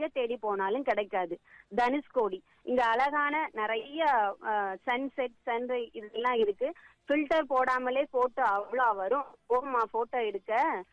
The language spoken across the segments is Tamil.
தேடி போனாலும் கிடைக்காது தனுஷ்கோடி இங்க அழகான நிறைய சன்செட் சன்ரை இதெல்லாம் இருக்கு ஃபில்டர் போடாமலே போட்டோ அவ்வளோ வரும் போமா போட்டோ எடுக்க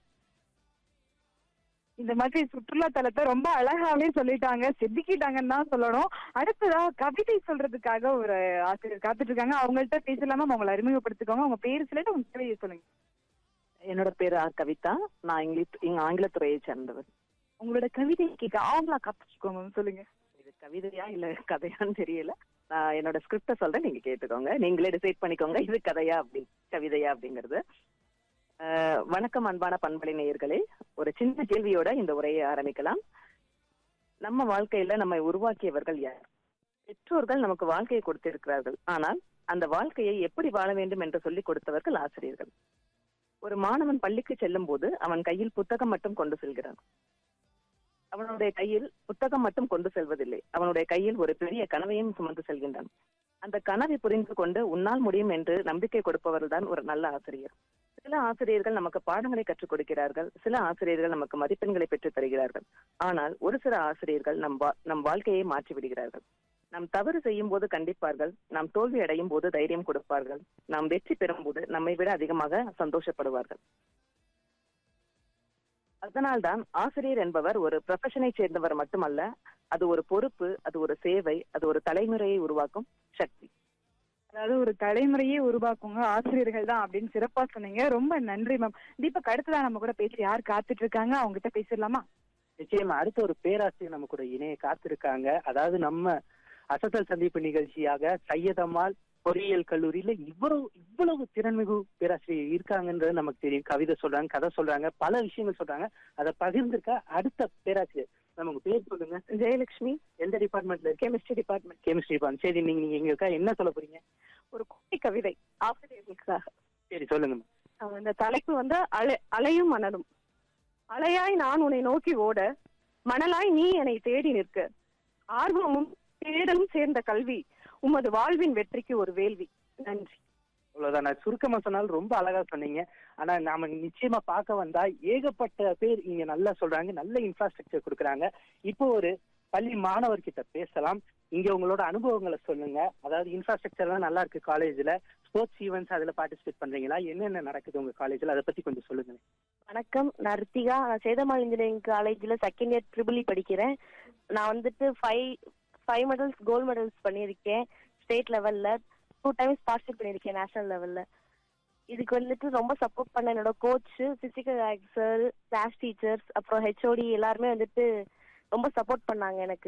இந்த மாதிரி சுற்றுலா தலத்தை ரொம்ப அழகாவே சொல்லிட்டாங்க செதுக்கிட்டாங்கன்னு தான் சொல்லணும் அடுத்ததா கவிதை சொல்றதுக்காக ஒரு ஆசிரியர் காத்துட்டு இருக்காங்க அவங்கள்ட்ட பேசலாமா உங்களை அறிமுகப்படுத்திக்கோங்க உங்க பேர் சொல்லிட்டு உங்க கவிதையை சொல்லுங்க என்னோட பேரு ஆர் கவிதா நான் இங்கிலீஷ் இங்க ஆங்கிலத்துறையை சேர்ந்தவர் உங்களோட கவிதை கேட்க ஆவலா காத்துச்சுக்கோங்க சொல்லுங்க இது கவிதையா இல்ல கதையான்னு தெரியல நான் என்னோட ஸ்கிரிப்ட சொல்றேன் நீங்க கேட்டுக்கோங்க நீங்களே டிசைட் பண்ணிக்கோங்க இது கதையா அப்படி கவிதையா அப்படிங்கிறது அஹ், வணக்கம் அன்பான பண்பலை நேயர்களே ஒரு சின்ன கேள்வியோட இந்த உரையை ஆரம்பிக்கலாம் நம்ம வாழ்க்கையில நம்மை உருவாக்கியவர்கள் யார் பெற்றோர்கள் நமக்கு வாழ்க்கையை கொடுத்திருக்கிறார்கள் ஆனால் அந்த வாழ்க்கையை எப்படி வாழ வேண்டும் என்று சொல்லிக் கொடுத்தவர்கள் ஆசிரியர்கள் ஒரு மாணவன் பள்ளிக்கு செல்லும் போது அவன் கையில் புத்தகம் மட்டும் கொண்டு செல்கிறான் அவனுடைய கையில் புத்தகம் மட்டும் கொண்டு செல்வதில்லை அவனுடைய கையில் ஒரு பெரிய கனவையும் சுமந்து செல்கின்றான் அந்த கனவை புரிந்து கொண்டு உன்னால் முடியும் என்று நம்பிக்கை கொடுப்பவர்கள் தான் ஒரு நல்ல ஆசிரியர் சில ஆசிரியர்கள் நமக்கு பாடங்களை கற்றுக் கொடுக்கிறார்கள் சில ஆசிரியர்கள் நமக்கு மதிப்பெண்களை பெற்றுத் தருகிறார்கள் ஆனால் ஒரு சில ஆசிரியர்கள் நம் வா- நம் வாழ்க்கையை மாற்றி விடுகிறார்கள் நாம் தவறு செய்யும் போது கண்டிப்பார்கள் நாம் தோல்வி அடையும் போது தைரியம் கொடுப்பார்கள் நாம் வெற்றி பெறும் போது நம்மை விட அதிகமாக சந்தோஷப்படுவார்கள் அதனால்தான் ஆசிரியர் என்பவர் ஒரு ப்ரொஃபஷனை சேர்ந்தவர் மட்டுமல்ல அது ஒரு பொறுப்பு அது ஒரு சேவை அது ஒரு தலைமுறையை உருவாக்கும் சக்தி அதாவது ஒரு தலைமுறையே உருவாக்குங்க ஆசிரியர்கள் தான் அப்படின்னு சிறப்பா சொன்னீங்க ரொம்ப நன்றி மேம் தீபக் அடுத்ததா நம்ம கூட பேசி யார் காத்துட்டு இருக்காங்க அவங்க கிட்ட பேசிடலாமா நிச்சயமா அடுத்த ஒரு பேராசிரியர் நம்ம கூட இணைய காத்திருக்காங்க அதாவது நம்ம அசத்தல் சந்திப்பு நிகழ்ச்சியாக சையதம்மாள் பொறியியல் கல்லூரியில இவ்வளவு இவ்வளவு திறன்மிகு பேராசிரியர் இருக்காங்கன்றது நமக்கு தெரியும் கவிதை சொல்றாங்க கதை சொல்றாங்க பல விஷயங்கள் சொல்றாங்க அதை பகிர்ந்திருக்க அடுத்த பேராசிரியர் நமக்கு பேர் சொல்லுங்க ஜெயலட்சுமி எந்த டிபார்ட்மெண்ட்ல இருக்கு கெமிஸ்ட்ரி டிபார்ட்மெண்ட் கெமிஸ்ட்ரி டிபார்ட்மெண்ட் சரி நீங்க நீங்க எங்களுக்கா என்ன சொல்ல போறீங்க ஒரு குட்டி கவிதை ஆசிரியர்களுக்காக சரி சொல்லுங்க அஹ் இந்த தலைப்பு வந்து அலை அலையும் மணலும் அலையாய் நான் உன்னை நோக்கி ஓட மணலாய் நீ என்னை தேடி நிற்க ஆர்வமும் தேடலும் சேர்ந்த கல்வி உமது வாழ்வின் வெற்றிக்கு ஒரு வேள்வி நன்றி அவ்வளவுதான் நான் சுருக்கமா சொன்னாலும் ரொம்ப அழகா சொன்னீங்க ஆனா நாம நிச்சயமா பார்க்க வந்தா ஏகப்பட்ட பேர் இங்க நல்லா சொல்றாங்க நல்ல இன்ஃப்ராஸ்ட்ரக்சர் கொடுக்குறாங்க இப்போ ஒரு பள்ளி மாணவர்கிட்ட பேசலாம் இங்க உங்களோட அனுபவங்களை சொல்லுங்க அதாவது இன்ஃப்ராஸ்ட்ரக்சர் எல்லாம் நல்லா இருக்கு காலேஜ்ல ஸ்போர்ட்ஸ் ஈவெண்ட்ஸ் அதுல பார்ட்டிசிபேட் பண்றீங்களா என்னென்ன நடக்குது உங்க காலேஜ்ல அதை பத்தி கொஞ்சம் சொல்லுங்க வணக்கம் நான் ரித்திகா நான் சேதமால் இன்ஜினியரிங் காலேஜில் செகண்ட் இயர் ட்ரிபிள் படிக்கிறேன் நான் வந்துட்டு five five medals gold medals பண்ணியிருக்கேன் ஸ்டேட் லெவலில் டூ டைம்ஸ் பார்ட்டிசிபேட் பண்ணியிருக்கேன் நேஷனல் லெவலில் இதுக்கு வந்துட்டு ரொம்ப சப்போர்ட் பண்ண என்னோட coach physical sir class teachers அப்புறம் ஹெச்ஓடி எல்லாருமே வந்துட்டு ரொம்ப சப்போர்ட் பண்ணாங்க எனக்கு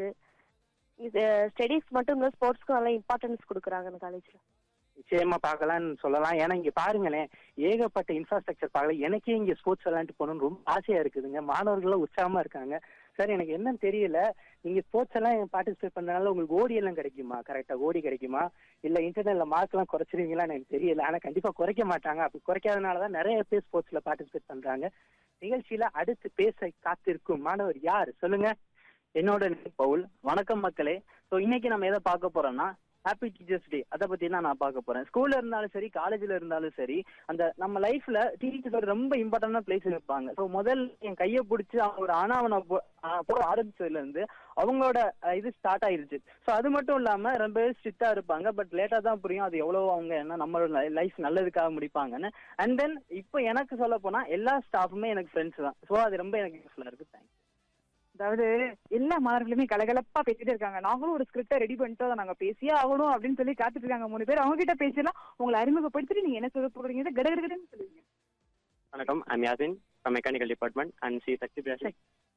இது ஸ்டடீஸ் மட்டும் இல்லை ஸ்போர்ட்ஸ்க்கும் நல்லா இம்பார்ட்டன்ஸ் கொடுக்குறாங்க அந்த காலேஜில் நிச்சயமா பார்க்கலாம்னு சொல்லலாம் ஏன்னா இங்க பாருங்களேன் ஏகப்பட்ட இன்ஃப்ராஸ்ட்ரக்சர் பார்க்கல எனக்கே இங்க ஸ்போர்ட்ஸ் விளையாண்டு போகணும்னு ரொம்ப ஆசையா இருக்குதுங்க மாணவர்களும் உற்சாகமா இருக்காங்க சார் எனக்கு என்னன்னு தெரியல நீங்க ஸ்போர்ட்ஸ் எல்லாம் பார்ட்டிசிபேட் பண்ணனால உங்களுக்கு ஓடி எல்லாம் கிடைக்குமா கரெக்டா ஓடி கிடைக்குமா இல்ல இன்டர்னல்ல மார்க் எல்லாம் குறைச்சிருவீங்களான்னு எனக்கு தெரியல ஆனா கண்டிப்பா குறைக்க மாட்டாங்க அப்படி குறைக்காதனாலதான் நிறைய பேர் ஸ்போர்ட்ஸ்ல பார்ட்டிசிபேட் பண்றாங்க நிகழ்ச்சியில அடுத்து பேச காத்திருக்கும் மாணவர் யார் சொல்லுங்க என்னோட name பவுல் வணக்கம் மக்களே ஸோ இன்னைக்கு நம்ம எதை பார்க்க போறோம்னா ஹாப்பி டீச்சர்ஸ் டே அதை பத்தி தான் நான் பார்க்க போறேன் ஸ்கூல்ல இருந்தாலும் சரி காலேஜ்ல இருந்தாலும் சரி அந்த நம்ம லைஃப்ல டீச்சர்ஸ் ரொம்ப இம்பார்ட்டன்டான பிளேஸ் இருப்பாங்க ஸோ முதல் என் கையை பிடிச்சி அவங்க ஒரு ஆனாவன போட ஆரம்பிச்சதுல இருந்து அவங்களோட அஹ், இது ஸ்டார்ட் ஆயிருச்சு ஸோ அது மட்டும் இல்லாம ரொம்ப ஸ்ட்ரிக்டா இருப்பாங்க பட் லேட்டா தான் புரியும் அது எவ்வளவு அவங்க என்ன நம்மளோட லைஃப் நல்லதுக்காக முடிப்பாங்கன்னு அண்ட் தென் இப்போ எனக்கு சொல்ல போனா எல்லா ஸ்டாஃபுமே எனக்கு ஃப்ரெண்ட்ஸ் தான் ஸோ அது ரொம்ப எனக்கு யூஸ்ஃபுல்லா இருக்கு தேங்க்ஸ் அதாவது எல்லா மாணவர்களுமே கலகலப்பா பேசிட்டு இருக்காங்க நாங்களும் ஒரு ஸ்கிரிப்டை ரெடி பண்ணிட்டு அதை நாங்க பேசியே ஆகணும் அப்படின்னு சொல்லி காத்துட்டு இருக்காங்க மூணு பேர் அவங்க கிட்ட பேசலாம் உங்களை அறிமுகப்படுத்திட்டு நீங்க என்ன சொல்ல போறீங்க கடகடன்னு சொல்லுவீங்க வணக்கம் I'm Yasin from mechanical department and C Sakthi Prakash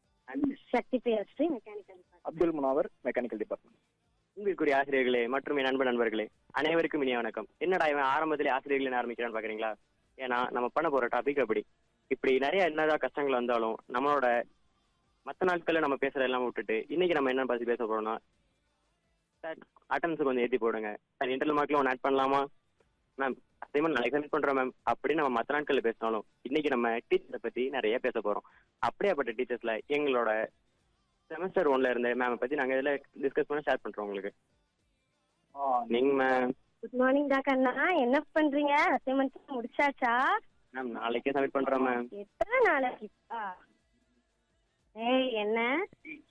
Sakthi Priyasri mechanical Abdul Munawar mechanical department உங்களுக்குரிய ஆசிரியர்களே மற்றும் என் அன்பு நண்பர்களே அனைவருக்கும் இனிய வணக்கம் என்னடா இவன் ஆரம்பத்திலே ஆசிரியர்கள் ஆரம்பிக்கிறான்னு பாக்குறீங்களா ஏன்னா நம்ம பண்ண போற டாபிக் அப்படி இப்படி நிறைய என்னதான் கஷ்டங்கள் வந்தாலும் நம்மளோட மற்ற நாட்கள்ல நம்ம பேசுற எல்லாம் விட்டுட்டு இன்னைக்கு நம்ம என்ன பத்தி பேச போறோம்னா சார் அட்டன்ஸ் கொஞ்சம் ஏத்தி போடுங்க சார் இன்டர்னல் மார்க்ல ஒன்று ஆட் பண்ணலாமா மேம் அசைன்மெண்ட் நாளைக்கு சப்மிட் பண்றோம் மேம் அப்படின்னு நம்ம மற்ற நாட்கள்ல பேசினாலும் இன்னைக்கு நம்ம டீச்சரை பத்தி நிறைய பேச போறோம் அப்படியாப்பட்ட டீச்சர்ஸ்ல எங்களோட செமஸ்டர் ஒன்ல இருந்த மேம் பத்தி நாங்க இதுல டிஸ்கஸ் பண்ண ஷேர் பண்றோம் உங்களுக்கு நீங்க மேம் குட் மார்னிங் டா கண்ணா என்ன பண்றீங்க அசைன்மெண்ட் முடிச்சாச்சா மேம் நாளைக்கே சப்மிட் பண்றோம் மேம் எத்தனை நாளைக்கு ஏய் என்ன